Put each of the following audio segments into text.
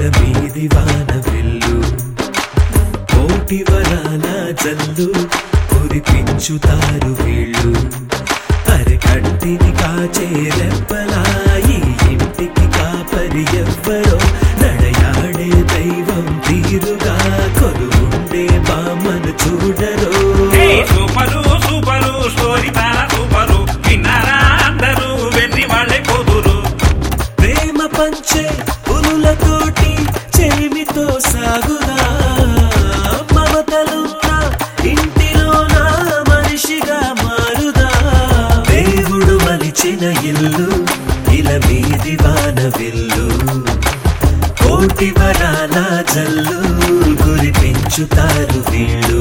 ఇలా మీది వాన వెళ్ళు కోటి వరాల జల్లు కురిపించుతారు వీళ్ళు అరే కంటిని కాచే రెప్పలా ఈ ఇంటికి కాపరి ఎవ్వరో నడయాడే దైవం తీరుగా కొలువుండే బామ్మను చూడరో హే, సూపరు సూపరు స్టోరీ చాలా సూపరు విన్నారా అందరూ వెర్రి వాళ్ళే పోదురు ప్రేమ పంచే పులులతోటి చెలిమితో సాగుదా మమతలున్న ఇంటిలోన మనిషిగా మారుదా దేవుడు మలిచిన ఇల్లు ఇలా మీది వాన విల్లు కోటి వరాల జల్లు కురిపించుతారు వీళ్ళు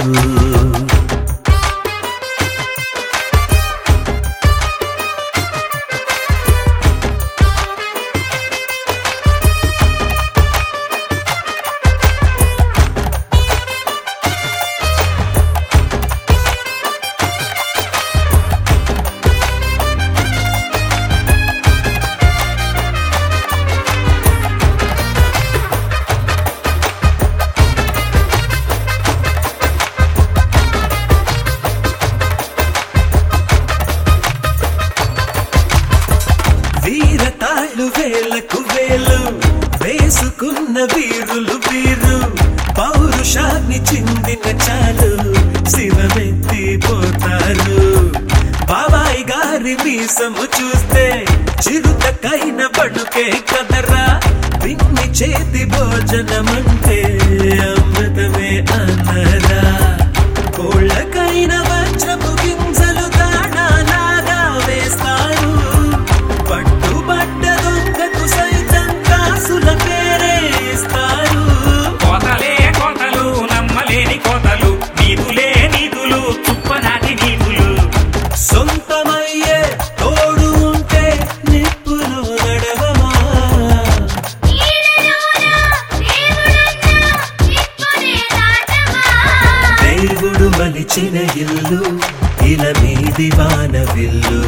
వీరతాళ్ళు వేలకు వేలు వేసుకున్న వీరులు వీరు పౌరుషాన్ని చిందిన చాలు శివమెత్తి పోతారు బాబాయ్ గారి మీసము చూస్తే చిరుతకైన బడుకే కదరా పిన్ని చేతి భోజనమంటే అమృతమే అన్నరా కోళ్ళకైన వజ్రపు గింజలు దాణాలాగా వేస్తారు పట్టుబడ్డ దొంగకు సైతం కాసుల పేరే ఇస్తారు కోతలే కోతలు నమ్మలేని కోతలు నీతులే నీతులు తుప్పనాటి నీతులు సొంతమయ్యే తోడు ఉంటే నిప్పులో నడవమా దేవుడు మలిచిన ఇల్లు ఇలా మీది వాన విల్లు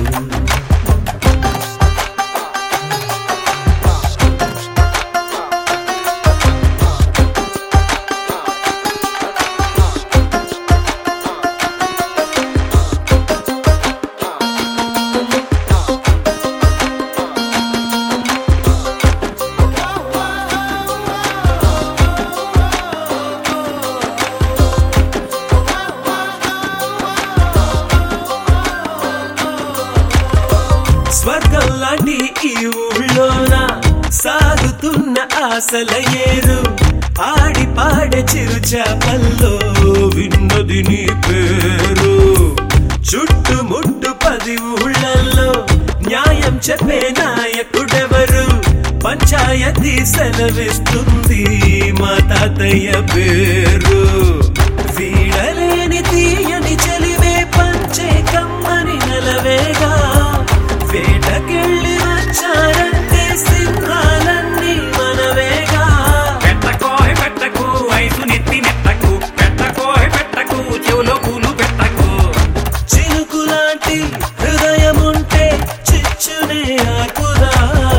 స్వర్గం లాంటి ఈ ఊళ్ళోన సాగుతున్న ఆశల ఏరు ఆడి పాడే చిరు చేపల్లో విన్నది నీ పేరు చుట్టుముట్టు పది ఊళ్ళల్లో న్యాయం చెప్పే నాయకుడెవరు పంచాయతీ సెలవిస్తుంది మా తాతయ్య పేరు వీడలేని తీయని చెలివే పంచే కమ్మని నలవేగా వేటకెళ్ళి వచ్చారంటే సింహాలన్నీ మనవేగా పెట్టకోయ్ పెట్టకు ఐసు నెత్తి నెత్తకు పెట్టకోయ్ పెట్టకు చెవులో పూలు పెట్టకు చినుకులాంటి హృదయముంటే చిచ్చునే ఆకుదా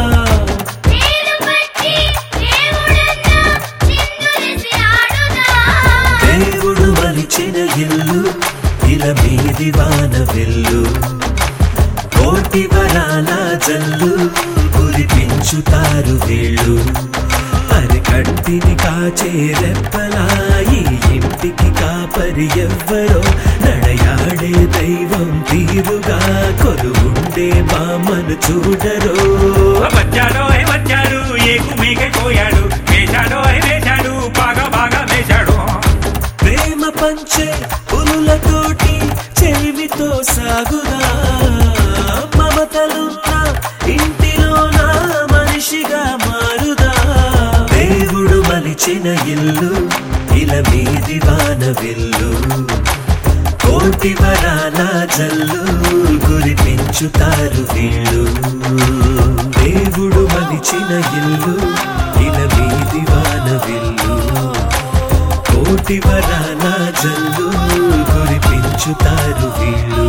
దేవుడు మలిచిన ఇల్లు ఇలా మీది వాన వెల్లు కోటి వరాల జల్లు కురిపించుతారు వీళ్ళు అది కంటిని కాచే రెప్పలా ఈ ఇంటికి కాపరి ఎవ్వరో నడయాడే దైవం తీరుగా కొలువుండే బామ్మను చూడరో వచ్చాడో వచ్చాడు ఏకు మేకపోయాడు వేశాడో వేశాడు బాగా బాగా వేశాడు ప్రేమ పంచే పులులతోటి చెలిమితో సాగుదా మమతలున్న ఇంటిలోన మనిషిగా మారుదా దేవుడు మలిచిన ఇల్లు ఇలా మీది వాన విల్లు కోటి వరాల జల్లు కురిపించుతారు వీళ్ళు దేవుడు మలిచిన ఇల్లు ఇలా మీది వాన విల్లు కోటి వరాల జల్లు కురిపించుతారు వీళ్ళు